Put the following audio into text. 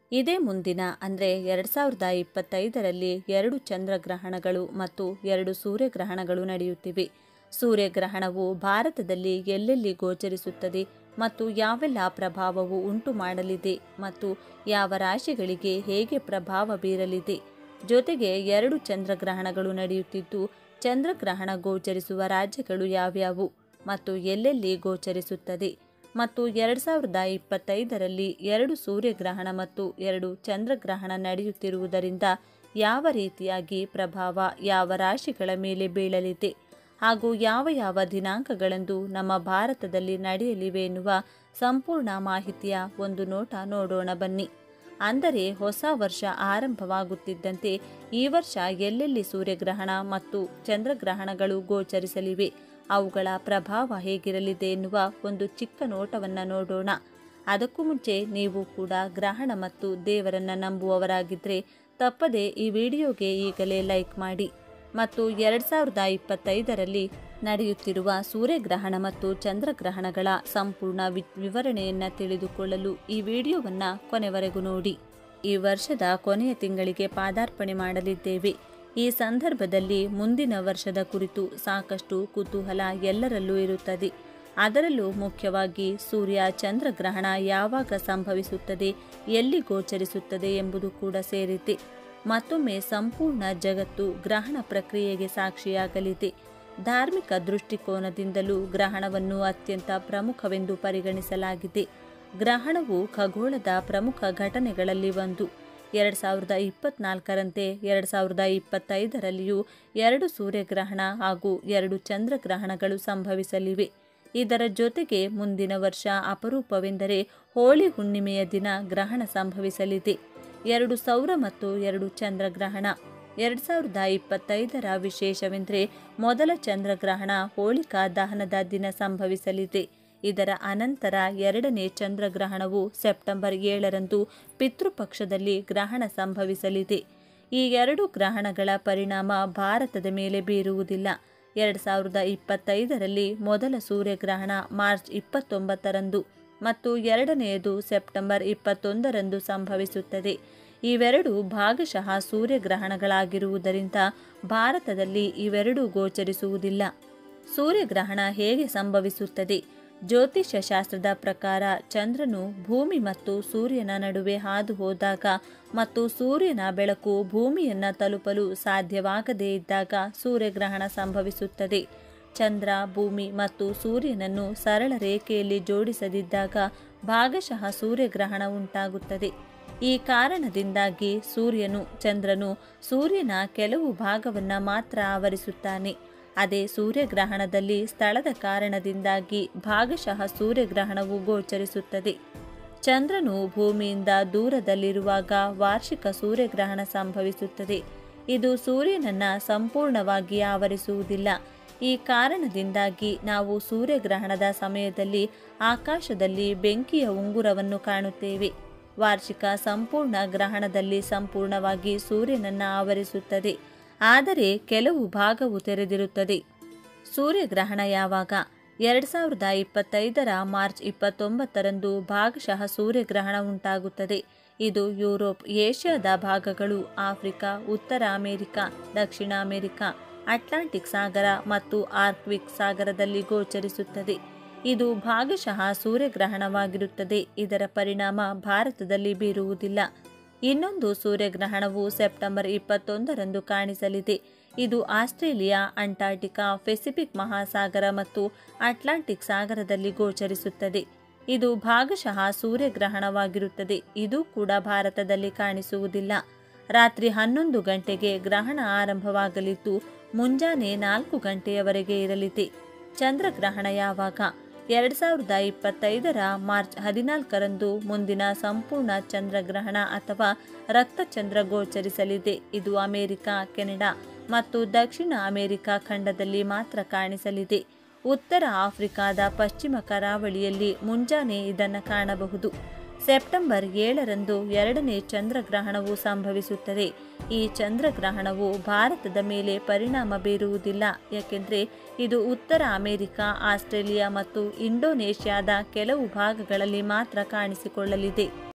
ಇದೇ ಮುಂದಿನ ಅಂದರೆ ಎರಡು ಸಾವಿರದ ಇಪ್ಪತ್ತೈದರಲ್ಲಿ ಎರಡು ಚಂದ್ರಗ್ರಹಣಗಳು ಮತ್ತು ಎರಡು ಸೂರ್ಯಗ್ರಹಣಗಳು ನಡೆಯುತ್ತಿವೆ ಸೂರ್ಯಗ್ರಹಣವು ಭಾರತದಲ್ಲಿ ಎಲ್ಲೆಲ್ಲಿ ಗೋಚರಿಸುತ್ತದೆ ಮತ್ತು ಯಾವೆಲ್ಲ ಪ್ರಭಾವವು ಉಂಟು ಮಾಡಲಿದೆ ಮತ್ತು ಯಾವ ರಾಶಿಗಳಿಗೆ ಹೇಗೆ ಪ್ರಭಾವ ಬೀರಲಿದೆ ಜೊತೆಗೆ ಎರಡು ಚಂದ್ರಗ್ರಹಣಗಳು ನಡೆಯುತ್ತಿದ್ದು ಚಂದ್ರಗ್ರಹಣ ಗೋಚರಿಸುವ ರಾಜ್ಯಗಳು ಯಾವ್ಯಾವು ಮತ್ತು ಎಲ್ಲೆಲ್ಲಿ ಗೋಚರಿಸುತ್ತದೆ ಮತ್ತು ಎರಡು ಸಾವಿರದ ಇಪ್ಪತ್ತೈದರಲ್ಲಿ ಎರಡು ಸೂರ್ಯಗ್ರಹಣ ಮತ್ತು ಎರಡು ಚಂದ್ರಗ್ರಹಣ ನಡೆಯುತ್ತಿರುವುದರಿಂದ ಯಾವ ರೀತಿಯಾಗಿ ಪ್ರಭಾವ ಯಾವ ರಾಶಿಗಳ ಮೇಲೆ ಬೀಳಲಿದೆ ಹಾಗೂ ಯಾವ ಯಾವ ದಿನಾಂಕಗಳಂದು ನಮ್ಮ ಭಾರತದಲ್ಲಿ ನಡೆಯಲಿವೆ ಎನ್ನುವ ಸಂಪೂರ್ಣ ಮಾಹಿತಿಯ ಒಂದು ನೋಟ ನೋಡೋಣ ಬನ್ನಿ ಅಂದರೆ ಹೊಸ ವರ್ಷ ಆರಂಭವಾಗುತ್ತಿದ್ದಂತೆ ಈ ವರ್ಷ ಎಲ್ಲೆಲ್ಲಿ ಸೂರ್ಯಗ್ರಹಣ ಮತ್ತು ಚಂದ್ರಗ್ರಹಣಗಳು ಗೋಚರಿಸಲಿವೆ ಅವುಗಳ ಪ್ರಭಾವ ಹೇಗಿರಲಿದೆ ಎನ್ನುವ ಒಂದು ಚಿಕ್ಕ ನೋಟವನ್ನು ನೋಡೋಣ ಅದಕ್ಕೂ ಮುಂಚೆ ನೀವು ಕೂಡ ಗ್ರಹಣ ಮತ್ತು ದೇವರನ್ನು ನಂಬುವವರಾಗಿದ್ದರೆ ತಪ್ಪದೆ ಈ ವಿಡಿಯೋಗೆ ಈಗಲೇ ಲೈಕ್ ಮಾಡಿ ಮತ್ತು ಎರಡು ಸಾವಿರದ ಇಪ್ಪತ್ತೈದರಲ್ಲಿ ನಡೆಯುತ್ತಿರುವ ಸೂರ್ಯಗ್ರಹಣ ಮತ್ತು ಚಂದ್ರಗ್ರಹಣಗಳ ಸಂಪೂರ್ಣ ವಿ ವಿವರಣೆಯನ್ನು ತಿಳಿದುಕೊಳ್ಳಲು ಈ ವಿಡಿಯೋವನ್ನು ಕೊನೆವರೆಗೂ ನೋಡಿ ಈ ವರ್ಷದ ಕೊನೆಯ ತಿಂಗಳಿಗೆ ಪಾದಾರ್ಪಣೆ ಮಾಡಲಿದ್ದೇವೆ ಈ ಸಂದರ್ಭದಲ್ಲಿ ಮುಂದಿನ ವರ್ಷದ ಕುರಿತು ಸಾಕಷ್ಟು ಕುತೂಹಲ ಎಲ್ಲರಲ್ಲೂ ಇರುತ್ತದೆ ಅದರಲ್ಲೂ ಮುಖ್ಯವಾಗಿ ಸೂರ್ಯ ಚಂದ್ರಗ್ರಹಣ ಯಾವಾಗ ಸಂಭವಿಸುತ್ತದೆ ಎಲ್ಲಿ ಗೋಚರಿಸುತ್ತದೆ ಎಂಬುದು ಕೂಡ ಸೇರಿದೆ ಮತ್ತೊಮ್ಮೆ ಸಂಪೂರ್ಣ ಜಗತ್ತು ಗ್ರಹಣ ಪ್ರಕ್ರಿಯೆಗೆ ಸಾಕ್ಷಿಯಾಗಲಿದೆ ಧಾರ್ಮಿಕ ದೃಷ್ಟಿಕೋನದಿಂದಲೂ ಗ್ರಹಣವನ್ನು ಅತ್ಯಂತ ಪ್ರಮುಖವೆಂದು ಪರಿಗಣಿಸಲಾಗಿದೆ ಗ್ರಹಣವು ಖಗೋಳದ ಪ್ರಮುಖ ಘಟನೆಗಳಲ್ಲಿ ಒಂದು ಎರಡು ಸಾವಿರದ ಇಪ್ಪತ್ನಾಲ್ಕರಂತೆ ಎರಡು ಸಾವಿರದ ಇಪ್ಪತ್ತೈದರಲ್ಲಿಯೂ ಎರಡು ಸೂರ್ಯಗ್ರಹಣ ಹಾಗೂ ಎರಡು ಚಂದ್ರಗ್ರಹಣಗಳು ಸಂಭವಿಸಲಿವೆ ಇದರ ಜೊತೆಗೆ ಮುಂದಿನ ವರ್ಷ ಅಪರೂಪವೆಂದರೆ ಹೋಳಿ ಹುಣ್ಣಿಮೆಯ ದಿನ ಗ್ರಹಣ ಸಂಭವಿಸಲಿದೆ ಎರಡು ಸೌರ ಮತ್ತು ಎರಡು ಚಂದ್ರಗ್ರಹಣ ಎರಡು ಸಾವಿರದ ಇಪ್ಪತ್ತೈದರ ವಿಶೇಷವೆಂದರೆ ಮೊದಲ ಚಂದ್ರಗ್ರಹಣ ಹೋಳಿಕಾ ದಹನದ ದಿನ ಸಂಭವಿಸಲಿದೆ ಇದರ ಅನಂತರ ಎರಡನೇ ಚಂದ್ರಗ್ರಹಣವು ಸೆಪ್ಟೆಂಬರ್ ಏಳರಂದು ಪಿತೃಪಕ್ಷದಲ್ಲಿ ಗ್ರಹಣ ಸಂಭವಿಸಲಿದೆ ಈ ಎರಡು ಗ್ರಹಣಗಳ ಪರಿಣಾಮ ಭಾರತದ ಮೇಲೆ ಬೀರುವುದಿಲ್ಲ ಎರಡು ಸಾವಿರದ ಇಪ್ಪತ್ತೈದರಲ್ಲಿ ಮೊದಲ ಸೂರ್ಯಗ್ರಹಣ ಮಾರ್ಚ್ ಇಪ್ಪತ್ತೊಂಬತ್ತರಂದು ಮತ್ತು ಎರಡನೆಯದು ಸೆಪ್ಟೆಂಬರ್ ಇಪ್ಪತ್ತೊಂದರಂದು ಸಂಭವಿಸುತ್ತದೆ ಇವೆರಡು ಭಾಗಶಃ ಸೂರ್ಯಗ್ರಹಣಗಳಾಗಿರುವುದರಿಂದ ಭಾರತದಲ್ಲಿ ಇವೆರಡೂ ಗೋಚರಿಸುವುದಿಲ್ಲ ಸೂರ್ಯಗ್ರಹಣ ಹೇಗೆ ಸಂಭವಿಸುತ್ತದೆ ಜ್ಯೋತಿಷ್ಯ ಶಾಸ್ತ್ರದ ಪ್ರಕಾರ ಚಂದ್ರನು ಭೂಮಿ ಮತ್ತು ಸೂರ್ಯನ ನಡುವೆ ಹಾದು ಹೋದಾಗ ಮತ್ತು ಸೂರ್ಯನ ಬೆಳಕು ಭೂಮಿಯನ್ನು ತಲುಪಲು ಸಾಧ್ಯವಾಗದೇ ಇದ್ದಾಗ ಸೂರ್ಯಗ್ರಹಣ ಸಂಭವಿಸುತ್ತದೆ ಚಂದ್ರ ಭೂಮಿ ಮತ್ತು ಸೂರ್ಯನನ್ನು ಸರಳ ರೇಖೆಯಲ್ಲಿ ಜೋಡಿಸದಿದ್ದಾಗ ಭಾಗಶಃ ಸೂರ್ಯಗ್ರಹಣ ಉಂಟಾಗುತ್ತದೆ ಈ ಕಾರಣದಿಂದಾಗಿ ಸೂರ್ಯನು ಚಂದ್ರನು ಸೂರ್ಯನ ಕೆಲವು ಭಾಗವನ್ನು ಮಾತ್ರ ಆವರಿಸುತ್ತಾನೆ ಅದೇ ಸೂರ್ಯಗ್ರಹಣದಲ್ಲಿ ಸ್ಥಳದ ಕಾರಣದಿಂದಾಗಿ ಭಾಗಶಃ ಸೂರ್ಯಗ್ರಹಣವು ಗೋಚರಿಸುತ್ತದೆ ಚಂದ್ರನು ಭೂಮಿಯಿಂದ ದೂರದಲ್ಲಿರುವಾಗ ವಾರ್ಷಿಕ ಸೂರ್ಯಗ್ರಹಣ ಸಂಭವಿಸುತ್ತದೆ ಇದು ಸೂರ್ಯನನ್ನ ಸಂಪೂರ್ಣವಾಗಿ ಆವರಿಸುವುದಿಲ್ಲ ಈ ಕಾರಣದಿಂದಾಗಿ ನಾವು ಸೂರ್ಯಗ್ರಹಣದ ಸಮಯದಲ್ಲಿ ಆಕಾಶದಲ್ಲಿ ಬೆಂಕಿಯ ಉಂಗುರವನ್ನು ಕಾಣುತ್ತೇವೆ ವಾರ್ಷಿಕ ಸಂಪೂರ್ಣ ಗ್ರಹಣದಲ್ಲಿ ಸಂಪೂರ್ಣವಾಗಿ ಸೂರ್ಯನನ್ನ ಆವರಿಸುತ್ತದೆ ಆದರೆ ಕೆಲವು ಭಾಗವು ತೆರೆದಿರುತ್ತದೆ ಸೂರ್ಯಗ್ರಹಣ ಯಾವಾಗ ಎರಡು ಸಾವಿರದ ಇಪ್ಪತ್ತೈದರ ಮಾರ್ಚ್ ಇಪ್ಪತ್ತೊಂಬತ್ತರಂದು ಭಾಗಶಃ ಸೂರ್ಯಗ್ರಹಣ ಉಂಟಾಗುತ್ತದೆ ಇದು ಯುರೋಪ್ ಏಷ್ಯಾದ ಭಾಗಗಳು ಆಫ್ರಿಕಾ ಉತ್ತರ ಅಮೆರಿಕ ದಕ್ಷಿಣ ಅಮೆರಿಕ ಅಟ್ಲಾಂಟಿಕ್ ಸಾಗರ ಮತ್ತು ಆರ್ಕ್ವಿಕ್ ಸಾಗರದಲ್ಲಿ ಗೋಚರಿಸುತ್ತದೆ ಇದು ಭಾಗಶಃ ಸೂರ್ಯಗ್ರಹಣವಾಗಿರುತ್ತದೆ ಇದರ ಪರಿಣಾಮ ಭಾರತದಲ್ಲಿ ಬೀರುವುದಿಲ್ಲ ಇನ್ನೊಂದು ಸೂರ್ಯಗ್ರಹಣವು ಸೆಪ್ಟೆಂಬರ್ ಇಪ್ಪತ್ತೊಂದರಂದು ಕಾಣಿಸಲಿದೆ ಇದು ಆಸ್ಟ್ರೇಲಿಯಾ ಅಂಟಾರ್ಟಿಕಾ ಪೆಸಿಫಿಕ್ ಮಹಾಸಾಗರ ಮತ್ತು ಅಟ್ಲಾಂಟಿಕ್ ಸಾಗರದಲ್ಲಿ ಗೋಚರಿಸುತ್ತದೆ ಇದು ಭಾಗಶಃ ಸೂರ್ಯಗ್ರಹಣವಾಗಿರುತ್ತದೆ ಇದು ಕೂಡ ಭಾರತದಲ್ಲಿ ಕಾಣಿಸುವುದಿಲ್ಲ ರಾತ್ರಿ ಹನ್ನೊಂದು ಗಂಟೆಗೆ ಗ್ರಹಣ ಆರಂಭವಾಗಲಿದ್ದು ಮುಂಜಾನೆ ನಾಲ್ಕು ಗಂಟೆಯವರೆಗೆ ಇರಲಿದೆ ಚಂದ್ರಗ್ರಹಣ ಯಾವಾಗ ಎರಡು ಸಾವಿರದ ಇಪ್ಪತ್ತೈದರ ಮಾರ್ಚ್ ಹದಿನಾಲ್ಕರಂದು ಮುಂದಿನ ಸಂಪೂರ್ಣ ಚಂದ್ರಗ್ರಹಣ ಅಥವಾ ರಕ್ತಚಂದ್ರ ಗೋಚರಿಸಲಿದೆ ಇದು ಅಮೆರಿಕ ಕೆನಡಾ ಮತ್ತು ದಕ್ಷಿಣ ಅಮೆರಿಕ ಖಂಡದಲ್ಲಿ ಮಾತ್ರ ಕಾಣಿಸಲಿದೆ ಉತ್ತರ ಆಫ್ರಿಕಾದ ಪಶ್ಚಿಮ ಕರಾವಳಿಯಲ್ಲಿ ಮುಂಜಾನೆ ಇದನ್ನು ಕಾಣಬಹುದು ಸೆಪ್ಟೆಂಬರ್ ಏಳರಂದು ಎರಡನೇ ಚಂದ್ರಗ್ರಹಣವು ಸಂಭವಿಸುತ್ತದೆ ಈ ಚಂದ್ರಗ್ರಹಣವು ಭಾರತದ ಮೇಲೆ ಪರಿಣಾಮ ಬೀರುವುದಿಲ್ಲ ಏಕೆಂದರೆ ಇದು ಉತ್ತರ ಅಮೆರಿಕ ಆಸ್ಟ್ರೇಲಿಯಾ ಮತ್ತು ಇಂಡೋನೇಷ್ಯಾದ ಕೆಲವು ಭಾಗಗಳಲ್ಲಿ ಮಾತ್ರ ಕಾಣಿಸಿಕೊಳ್ಳಲಿದೆ